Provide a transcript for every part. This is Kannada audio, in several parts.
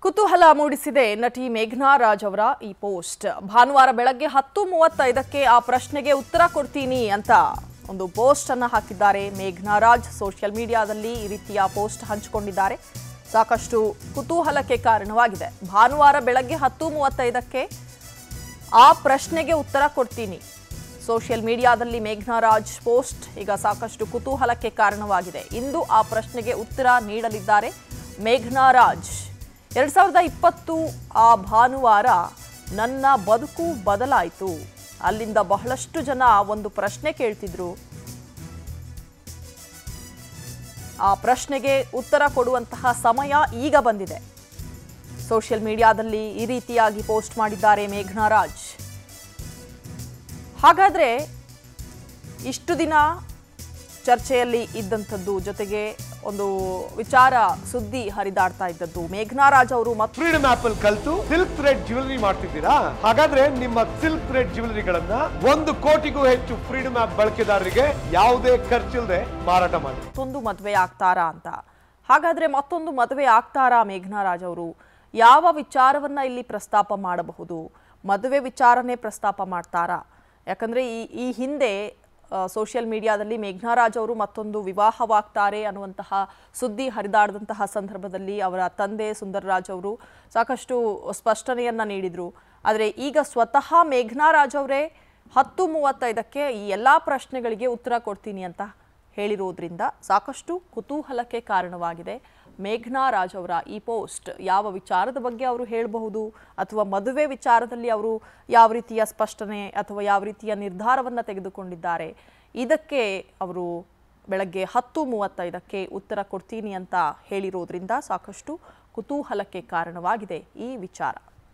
ಕುತೂಹಲ ಮೂಡಿಸಿದೆ ನಟಿ ಮೇಘನಾ ರಾಜ್ ಅವರ ಈ ಪೋಸ್ಟ್ ಭಾನುವಾರ ಬೆಳಗ್ಗೆ ಹತ್ತು ಮೂವತ್ತೈದಕ್ಕೆ ಆ ಪ್ರಶ್ನೆಗೆ ಉತ್ತರ ಕೊಡ್ತೀನಿ ಅಂತ ಒಂದು ಪೋಸ್ಟ್ ಅನ್ನ ಹಾಕಿದ್ದಾರೆ ಮೇಘನಾ ರಾಜ್ ಸೋಷಿಯಲ್ ಮೀಡಿಯಾದಲ್ಲಿ ಈ ರೀತಿಯ ಪೋಸ್ಟ್ ಹಂಚಿಕೊಂಡಿದ್ದಾರೆ ಸಾಕಷ್ಟು ಕುತೂಹಲಕ್ಕೆ ಕಾರಣವಾಗಿದೆ ಭಾನುವಾರ ಬೆಳಗ್ಗೆ ಹತ್ತು ಮೂವತ್ತೈದಕ್ಕೆ ಆ ಪ್ರಶ್ನೆಗೆ ಉತ್ತರ ಕೊಡ್ತೀನಿ ಸೋಷಿಯಲ್ ಮೀಡಿಯಾದಲ್ಲಿ ಮೇಘನಾ ರಾಜ್ ಪೋಸ್ಟ್ ಈಗ ಸಾಕಷ್ಟು ಕುತೂಹಲಕ್ಕೆ ಕಾರಣವಾಗಿದೆ ಇಂದು ಆ ಪ್ರಶ್ನೆಗೆ ಉತ್ತರ ನೀಡಲಿದ್ದಾರೆ ಮೇಘನಾ ರಾಜ್ ಎರಡ್ ಸಾವಿರದ ಇಪ್ಪತ್ತು ಆ ಭಾನುವಾರ ನನ್ನ ಬದುಕು ಬದಲಾಯಿತು ಅಲ್ಲಿಂದ ಬಹಳಷ್ಟು ಜನ ಒಂದು ಪ್ರಶ್ನೆ ಕೇಳ್ತಿದ್ರು ಆ ಪ್ರಶ್ನೆಗೆ ಉತ್ತರ ಕೊಡುವಂತಹ ಸಮಯ ಈಗ ಬಂದಿದೆ ಸೋಷಿಯಲ್ ಮೀಡಿಯಾದಲ್ಲಿ ಈ ರೀತಿಯಾಗಿ ಪೋಸ್ಟ್ ಮಾಡಿದ್ದಾರೆ ಮೇಘನಾ ರಾಜ್ ಹಾಗಾದ್ರೆ ಇಷ್ಟು ದಿನ ಚರ್ಚೆಯಲ್ಲಿ ಇದ್ದಂಥದ್ದು ಜೊತೆಗೆ ಒಂದು ವಿಚಾರ ಸುದ್ದಿ ಹರಿದಾಡ್ತಾ ಇದ್ದದ್ದು ಮೇಘನಾ ರಾಜ್ ಅವರು ಮತ್ತು ಫ್ರೀಡಮ್ ಆಪ್ ಅಲ್ಲಿ ಕಲ್ತು ಸಿಲ್ಕ್ ಥ್ರೆಡ್ ಜ್ಯುವೆಲರಿ ಮಾಡ್ತಿದ್ದೀರಾ ಹಾಗಾದ್ರೆ ನಿಮ್ಮ ಸಿಲ್ಕ್ ಥ್ರೆಡ್ ಜ್ಯುವೆಲರಿಗಳನ್ನ ಒಂದು ಕೋಟಿಗೂ ಹೆಚ್ಚು ಫ್ರೀಡಮ್ ಆಪ್ ಬಳಕೆದಾರರಿಗೆ ಯಾವುದೇ ಖರ್ಚಿಲ್ಲದೆ ಮಾರಾಟ ಮಾಡಿ ಮತ್ತೊಂದು ಮದುವೆ ಆಗ್ತಾರಾ ಅಂತ ಹಾಗಾದ್ರೆ ಮತ್ತೊಂದು ಮದುವೆ ಆಗ್ತಾರಾ ಮೇಘನಾ ರಾಜ್ ಅವರು ಯಾವ ವಿಚಾರವನ್ನ ಇಲ್ಲಿ ಪ್ರಸ್ತಾಪ ಮಾಡಬಹುದು ಮದುವೆ ವಿಚಾರನೇ ಪ್ರಸ್ತಾಪ ಮಾಡ್ತಾರಾ ಯಾಕಂದ್ರೆ ಈ ಈ ಹಿಂದೆ ಸೋಷಿಯಲ್ ಮೀಡಿಯಾದಲ್ಲಿ ಮೇಘನಾ ರಾಜ್ ಅವರು ಮತ್ತೊಂದು ವಿವಾಹವಾಗ್ತಾರೆ ಅನ್ನುವಂತಹ ಸುದ್ದಿ ಹರಿದಾಡದಂತಹ ಸಂದರ್ಭದಲ್ಲಿ ಅವರ ತಂದೆ ಸುಂದರ್ರಾಜ್ ಅವರು ಸಾಕಷ್ಟು ಸ್ಪಷ್ಟನೆಯನ್ನ ನೀಡಿದ್ರು ಆದರೆ ಈಗ ಸ್ವತಃ ಮೇಘನಾ ರಾಜ್ ಅವರೇ ಹತ್ತು ಮೂವತ್ತೈದಕ್ಕೆ ಈ ಎಲ್ಲಾ ಪ್ರಶ್ನೆಗಳಿಗೆ ಉತ್ತರ ಕೊಡ್ತೀನಿ ಅಂತ ಹೇಳಿರೋದ್ರಿಂದ ಸಾಕಷ್ಟು ಕುತೂಹಲಕ್ಕೆ ಕಾರಣವಾಗಿದೆ ಮೇಘನಾ ರಾಜ್ ಅವರ ಈ ಪೋಸ್ಟ್ ಯಾವ ವಿಚಾರದ ಬಗ್ಗೆ ಅವರು ಹೇಳಬಹುದು ಅಥವಾ ಮದುವೆ ವಿಚಾರದಲ್ಲಿ ಅವರು ಯಾವ ರೀತಿಯ ಸ್ಪಷ್ಟನೆ ಅಥವಾ ಯಾವ ರೀತಿಯ ನಿರ್ಧಾರವನ್ನು ತೆಗೆದುಕೊಂಡಿದ್ದಾರೆ ಇದಕ್ಕೆ ಅವರು ಬೆಳಗ್ಗೆ ಹತ್ತು ಮೂವತ್ತೈದಕ್ಕೆ ಉತ್ತರ ಕೊಡ್ತೀನಿ ಅಂತ ಹೇಳಿರೋದ್ರಿಂದ ಸಾಕಷ್ಟು ಕುತೂಹಲಕ್ಕೆ ಕಾರಣವಾಗಿದೆ ಈ ವಿಚಾರ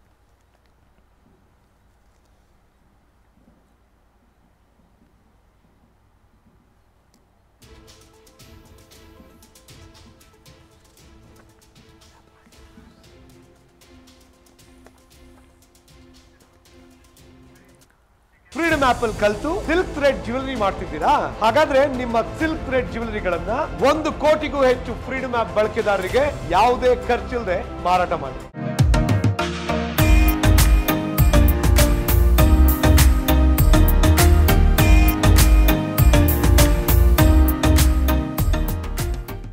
ಫ್ರೀಡಮ್ ಆಪ್ ಅಲ್ಲಿ ಕಲ್ತು ಸಿಲ್ಕ್ ಥ್ರೆಡ್ ಜ್ಯುವೆಲರಿ ಮಾಡ್ತಿದ್ದೀರಾ ಹಾಗಾದ್ರೆ ನಿಮ್ಮ ಸಿಲ್ಕ್ ಥ್ರೆಡ್ ಜ್ಯುವೆಲರಿಗಳನ್ನ ಒಂದು ಕೋಟಿಗೂ ಹೆಚ್ಚು ಫ್ರೀಡಮ್ ಆಪ್ ಬಳಕೆದಾರರಿಗೆ ಯಾವುದೇ ಖರ್ಚಿಲ್ಲದೆ ಮಾರಾಟ ಮಾಡಿ